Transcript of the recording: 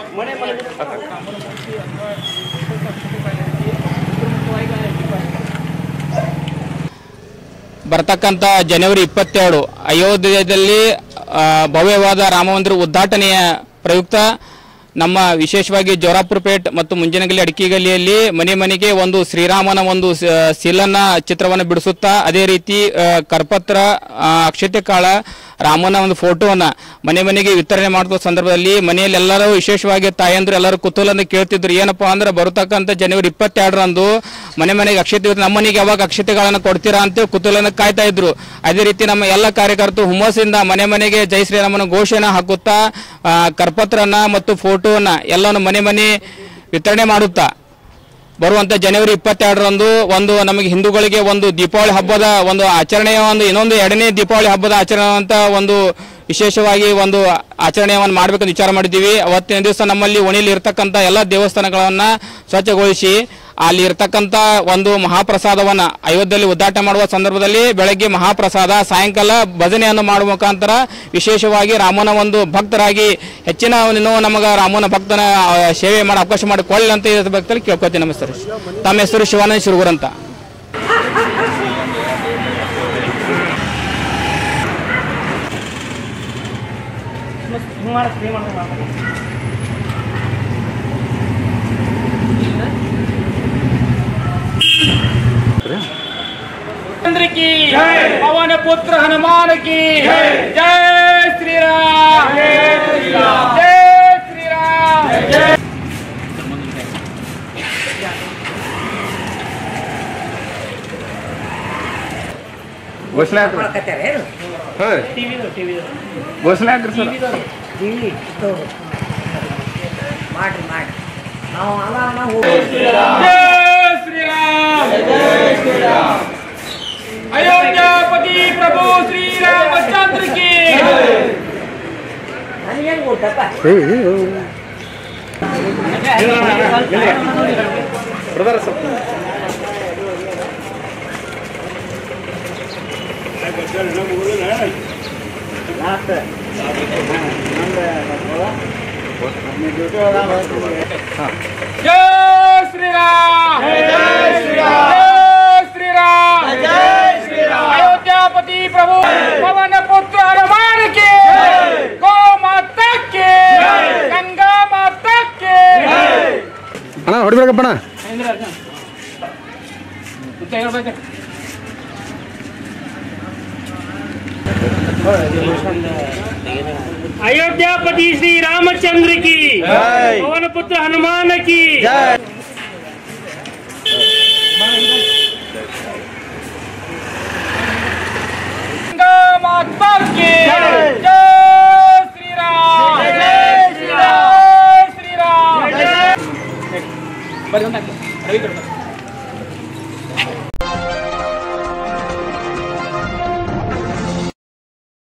ಬರ್ತಕ್ಕಂಥ ಜನವರಿ ಇಪ್ಪತ್ತೆರಡು ಅಯೋಧ್ಯೆಯಲ್ಲಿ ಆ, ಭವ್ಯವಾದ ರಾಮ ಮಂದಿರ ಉದ್ಘಾಟನೆಯ ಪ್ರಯುಕ್ತ ನಮ್ಮ ವಿಶೇಷವಾಗಿ ಜೋರಾಪುರಪೇಟ್ ಮತ್ತು ಮುಂಜನಗಲ್ಲಿ ಅಡಿಕೆಗಲ್ಲಿಯಲ್ಲಿ ಮನೆ ಮನೆಗೆ ಒಂದು ಶ್ರೀರಾಮನ ಒಂದು ಸ- ಸಿಲನ್ನ ಚಿತ್ರವನ್ನು ಬಿಡಿಸುತ್ತಾ ಅದೇ ರೀತಿ ಆ, ಕರಪತ್ರ ಆ, ಅಕ್ಷತೆ ಕಾಳ ರಾಮನ ಒಂದು ಫೋಟೋವನ್ನ ಮನೆ ಮನೆಗೆ ವಿತರಣೆ ಮಾಡುವ ಸಂದರ್ಭದಲ್ಲಿ ಮನೆಯಲ್ಲಿ ಎಲ್ಲರೂ ವಿಶೇಷವಾಗಿ ತಾಯಂದ್ರು ಎಲ್ಲರೂ ಕುತೂಹಲನ ಕೇಳ್ತಿದ್ರು ಏನಪ್ಪಾ ಅಂದ್ರೆ ಬರತಕ್ಕಂಥ ಜನವರಿ ಇಪ್ಪತ್ತೆರಡರಂದು ಮನೆ ಮನೆಗೆ ಅಕ್ಷತೆ ಇರುತ್ತೆ. ನಮ್ಮ ಮನೆಗೆ ಯಾವಾಗ ಅಕ್ಷತೆಗಳನ್ನ ಕೊಡ್ತೀರಾ ಅಂತ ಕುತೂಹಲನ ಕಾಯ್ತಾ ಇದ್ರು ಅದೇ ರೀತಿ ನಮ್ಮ ಎಲ್ಲ ಕಾರ್ಯಕರ್ತರು ಹುಮ್ಮಸ್ಸಿಂದ ಮನೆ ಮನೆಗೆ ಜೈ ಶ್ರೀರಾಮನ ಘೋಷಣೆ ಹಾಕುತ್ತಾ ಆ, ಕರಪತ್ರನ ಮತ್ತು ಫೋಟೋನ ಎಲ್ಲವನ್ನು ಮನೆ ಮನೆ ವಿತರಣೆ ಮಾಡುತ್ತಾ ಬರುವಂತ ಜನವರಿ ಇಪ್ಪತ್ತೆರಡರಂದು ಒಂದು ನಮಗೆ ಹಿಂದೂಗಳಿಗೆ ಒಂದು ದೀಪಾವಳಿ ಹಬ್ಬದ ಒಂದು ಆಚರಣೆಯ ಒಂದು ಇನ್ನೊಂದು ಎರಡನೇ ದೀಪಾವಳಿ ಹಬ್ಬದ ಆಚರಣೆ ಅಂತ ಒಂದು ವಿಶೇಷವಾಗಿ ಒಂದು ಆಚರಣೆಯನ್ನು ಮಾಡಬೇಕಂತ ವಿಚಾರ ಮಾಡಿದ್ದೀವಿ ಅವತ್ತಿನ ದಿವಸ ನಮ್ಮಲ್ಲಿ ಒಣಿಲಿ ಇರ್ತಕ್ಕಂಥ ಎಲ್ಲ ದೇವಸ್ಥಾನಗಳನ್ನ ಸ್ವಚ್ಛಗೊಳಿಸಿ ಅಲ್ಲಿ ಇರ್ತಕ್ಕಂಥ ಒಂದು ಮಹಾಪ್ರಸಾದವನ್ನ ಅಯೋಧ್ಯೆಯಲ್ಲಿ ಉದ್ಘಾಟನೆ ಮಾಡುವ ಸಂದರ್ಭದಲ್ಲಿ ಬೆಳಗ್ಗೆ ಮಹಾಪ್ರಸಾದ ಸಾಯಂಕಾಲ ಭಜನೆಯನ್ನು ಮಾಡುವ ಮುಖಾಂತರ ವಿಶೇಷವಾಗಿ ರಾಮನ ಒಂದು ಭಕ್ತರಾಗಿ ಹೆಚ್ಚಿನ ಇನ್ನೂ ನಮಗ ರಾಮನ ಭಕ್ತನ ಆ, ಸೇವೆ ಮಾಡೋ ಅವಕಾಶ ಮಾಡಿಕೊಳ್ಳಿ ಅಂತ ಇದ್ರ ಭಕ್ತರಲ್ಲಿ ಕೇಳ್ಕೊತೀನಿ ನಮ್ಮ ಹೆಸರು ತಮ್ಮ ಹೆಸರು ಶಿವಾನಂದ ಶಿರುಗುರ್ ಅಂತ चंद्र की पवन पुत्र हनुमान की जय श्री राम जय श्री राम जय श्री राम ಘೋಷಣೆ ಹಾಕ್ರಿ ಮಾಡ್ಕತ್ಯಾರೇನು ಹಾಂ ಘೋಷಣೆ ಹಾಕ್ರಿ ಸರ್ ಟಿವಿ ಇಟ್ಟು ಮಾಡ್ರಿ ಮಾಡ್ರಿ ನಾವು ಅವಾಗ ನಾವು जय श्री राम जय श्री राम अयोध्यापति प्रभु श्री रामचंद्र की ನನಗೇನು ಗೊತ್ತಪ್ಪ ಬ್ರದರ್ ಸ್ವಲ್ಪ जय श्री राम जय श्री राम जय श्री राम जय श्री राम अयोध्यापति प्रभु पवन पुत्र हनुमान के गौ माता के गंगा माता के ಅಣ್ಣ ಹೊಡಿಬೇಕಪ್ಪಣ अयोध्यापति श्री रामचंद्र की पवन पुत्र हनुमान की गंगा माता के जय श्री राम जय श्री राम जय श्री राम